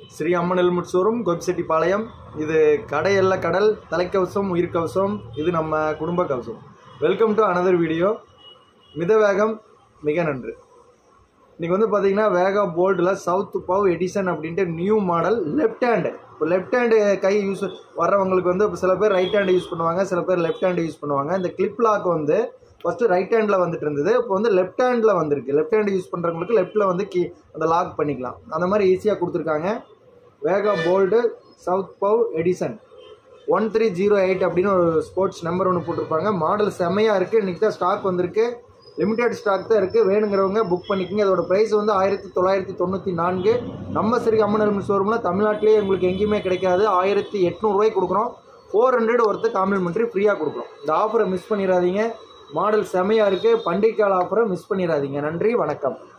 Sri Amman helmet showroom Gobichettipalayam இது கடை எல்ல கடல் தலைக்கவசம் உயிர்க்கவசம் இது நம்ம குடும்ப கவசம் வெல்கம் டு அனதர் வீடியோ மித வேகம் மிக நன்று இன்றைக்கி வந்து பார்த்தீங்கன்னா வேகா போல்டில் சவுத் பவ் எடிசன் அப்படின்ட்டு நியூ மாடல் லெஃப்ட் ஹேண்டு இப்போ லெஃப்ட் ஹேண்டு கை யூஸ் வர்றவங்களுக்கு வந்து இப்போ சில பேர் ரைட் ஹேண்டு யூஸ் பண்ணுவாங்க சில பேர் லெஃப்ட் ஹேண்டு யூஸ் பண்ணுவாங்க இந்த கிளிப் லாக் வந்து ஃபஸ்ட்டு ரைட் ஹேண்டில் வந்துட்டு இருந்தது இப்போ வந்து லெஃப்ட் ஹேண்டில் வந்திருக்கு லெஃப்ட் ஹேண்டு யூஸ் பண்ணுறவங்களுக்கு லெஃப்ட்டில் வந்து கீ அந்த லாக் பண்ணிக்கலாம் அந்த மாதிரி ஈஸியாக கொடுத்துருக்காங்க வேகா போல்டு சவுத் பவ் edition one three zero eight அப்படின்னு ஒரு ஸ்போர்ட்ஸ் நம்பர் ஒன்று போட்டிருப்பாங்க மாடல் செம்மையாக இருக்குது இன்றைக்கி தான் ஸ்டாக் வந்திருக்கு லிமிடெட் ஸ்டாக் தான் இருக்குது வேணுங்கிறவங்க புக் பண்ணிக்கோங்க அதோட ப்ரைஸ் வந்து ஆயிரத்தி தொள்ளாயிரத்தி தொண்ணூற்றி நான்கு நம்ம சரி அம்மன் ஹெல்மெட் ஷோரூமில் தமிழ்நாட்டிலேயே உங்களுக்கு எங்கேயுமே கிடைக்காது ஆயிரத்தி எட்நூறுரூவாய்க்கு கொடுக்குறோம் ஃபோர் ஹண்ட்ரட் ஒருத்தர் காம்ப்ளிமெண்ட்ரி ஃப்ரீயாக கொடுக்குறோம் இந்த ஆஃபரை மிஸ் பண்ணிடாதீங்க மாடல் செம்மையாக இருக்குது பண்டிகை கால ஆஃபரை மிஸ் பண்ணிடாதீங்க நன்றி வணக்கம்